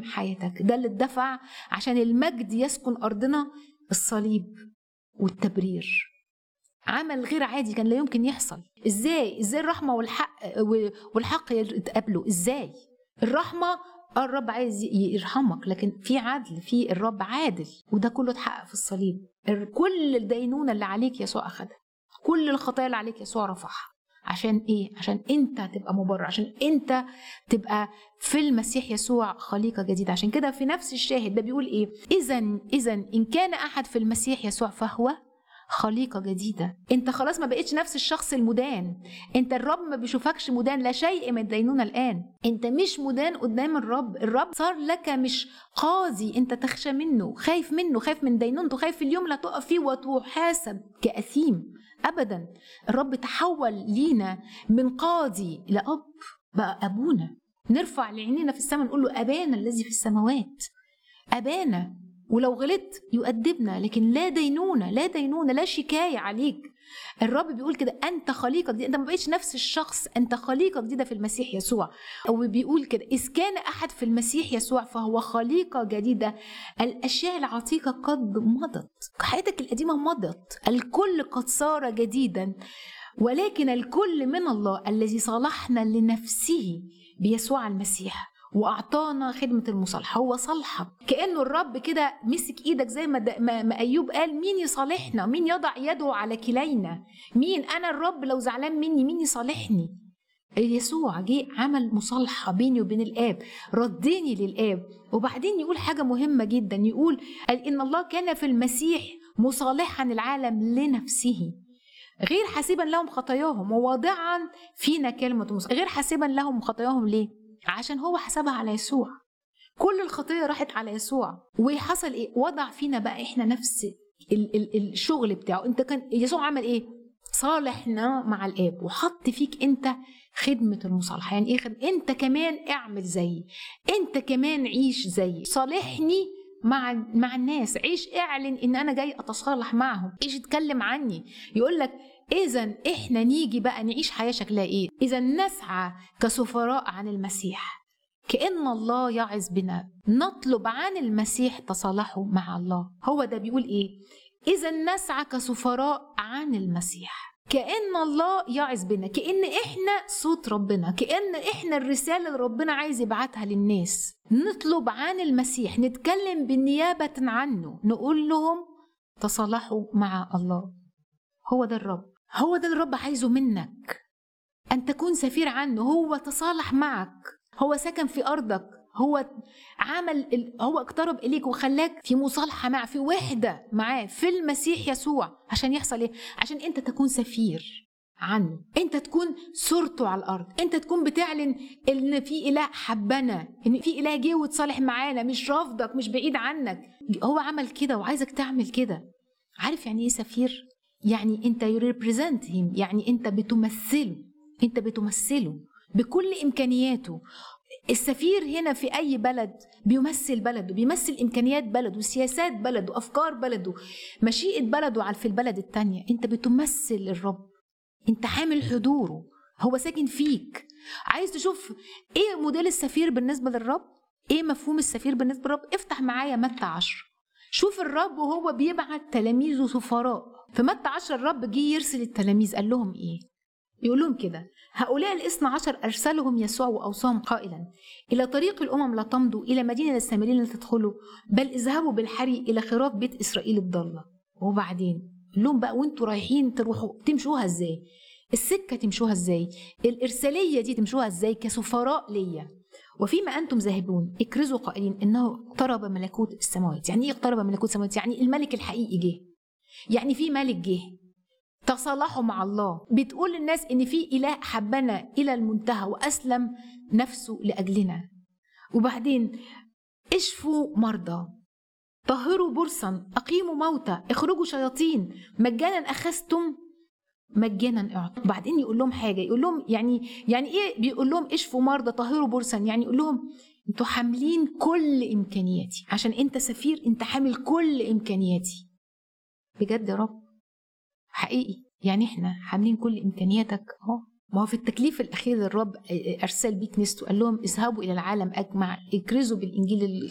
حياتك ده اللي اتدفع عشان المجد يسكن ارضنا الصليب والتبرير عمل غير عادي كان لا يمكن يحصل ازاي ازاي الرحمه والحق والحق يتقابلوا ازاي الرحمه الرب عايز يرحمك لكن في عدل في الرب عادل وده كله اتحقق في الصليب كل الدينونه اللي عليك يسوع اخدها كل الخطايا اللي عليك يسوع رفعها عشان ايه عشان انت تبقى مبرر عشان انت تبقى في المسيح يسوع خليقه جديده عشان كده في نفس الشاهد ده بيقول ايه اذا اذا ان كان احد في المسيح يسوع فهو خليقه جديده انت خلاص ما بقتش نفس الشخص المدان انت الرب ما بيشوفكش مدان لا شيء من الدينونه الان انت مش مدان قدام الرب الرب صار لك مش قاضي انت تخشى منه خايف منه خايف من دينونته خايف في اليوم لا تقف فيه وتحاسب كاثيم ابدا الرب تحول لينا من قاضي لاب بقى ابونا نرفع لعينينا في السماء نقول له ابانا الذي في السماوات ابانا ولو غلطت يؤدبنا لكن لا دينونة لا دينونة لا شكاية عليك الرب بيقول كده انت خليقه جديده انت ما بقتش نفس الشخص انت خليقه جديده في المسيح يسوع او بيقول كده اذ كان احد في المسيح يسوع فهو خليقه جديده الاشياء العتيقه قد مضت حياتك القديمه مضت الكل قد صار جديدا ولكن الكل من الله الذي صالحنا لنفسه بيسوع المسيح واعطانا خدمه المصالحه هو صالحك كانه الرب كده مسك ايدك زي ما, ما, ما ايوب قال مين يصالحنا مين يضع يده على كلينا مين انا الرب لو زعلان مني مين يصالحني يسوع جه عمل مصالحة بيني وبين الآب ردني للآب وبعدين يقول حاجة مهمة جدا يقول قال إن الله كان في المسيح مصالحا العالم لنفسه غير حاسبا لهم خطاياهم وواضعا فينا كلمة مصالحة غير حاسبا لهم خطاياهم ليه؟ عشان هو حسبها على يسوع كل الخطيه راحت على يسوع وحصل ايه وضع فينا بقى احنا نفس ال- ال- الشغل بتاعه انت كان يسوع عمل ايه صالحنا مع الاب وحط فيك انت خدمة المصالحة يعني ايه خدمة؟ انت كمان اعمل زيي انت كمان عيش زيي صالحني مع مع الناس عيش اعلن ان انا جاي اتصالح معهم ايش اتكلم عني يقول لك اذا احنا نيجي بقى نعيش حياه شكلها ايه اذا نسعى كسفراء عن المسيح كأن الله يعظ بنا نطلب عن المسيح تصالحه مع الله هو ده بيقول ايه اذا نسعى كسفراء عن المسيح كأن الله يعظ بنا كأن احنا صوت ربنا كأن احنا الرسالة اللي ربنا عايز يبعتها للناس نطلب عن المسيح نتكلم بالنيابة عنه نقول لهم تصالحوا مع الله هو ده الرب هو ده الرب عايزه منك أن تكون سفير عنه هو تصالح معك هو سكن في أرضك هو عمل هو اقترب إليك وخلاك في مصالحة معه في وحدة معاه في المسيح يسوع عشان يحصل إيه؟ عشان أنت تكون سفير عنه انت تكون صورته على الارض انت تكون بتعلن ان في اله حبنا ان في اله جه وتصالح معانا مش رافضك مش بعيد عنك هو عمل كده وعايزك تعمل كده عارف يعني ايه سفير يعني انت يريبريزنت هيم يعني انت بتمثله انت بتمثله بكل امكانياته السفير هنا في اي بلد بيمثل بلده بيمثل امكانيات بلده سياسات بلده افكار بلده مشيئه بلده على في البلد التانية انت بتمثل الرب انت حامل حضوره هو ساكن فيك عايز تشوف ايه موديل السفير بالنسبه للرب ايه مفهوم السفير بالنسبه للرب افتح معايا متى عشر شوف الرب وهو بيبعت تلاميذه سفراء في متى عشر الرب جه يرسل التلاميذ قال لهم ايه يقول لهم كده هؤلاء الاثنى عشر أرسلهم يسوع وأوصاهم قائلا إلى طريق الأمم لا تمضوا إلى مدينة السامريين لا تدخلوا بل اذهبوا بالحري إلى خراف بيت إسرائيل الضالة وبعدين لهم بقى وانتوا رايحين تروحوا تمشوها ازاي السكة تمشوها ازاي الإرسالية دي تمشوها ازاي كسفراء ليا وفيما أنتم ذاهبون اكرزوا قائلين إنه اقترب ملكوت السماوات يعني إيه اقترب ملكوت السماوات يعني الملك الحقيقي جه يعني في ملك جه تصالحوا مع الله بتقول للناس ان في اله حبنا الى المنتهى واسلم نفسه لاجلنا وبعدين اشفوا مرضى طهروا برصا اقيموا موتى اخرجوا شياطين مجانا اخذتم مجانا اعطوا بعدين يقول لهم حاجه يقول لهم يعني يعني ايه بيقول لهم اشفوا مرضى طهروا برصا يعني يقول لهم انتوا حاملين كل امكانياتي عشان انت سفير انت حامل كل امكانياتي بجد يا رب حقيقي يعني احنا حاملين كل امكانياتك اهو ما هو في التكليف الاخير الرب ارسل بيه كنيسته قال لهم اذهبوا الى العالم اجمع اكرزوا بالانجيل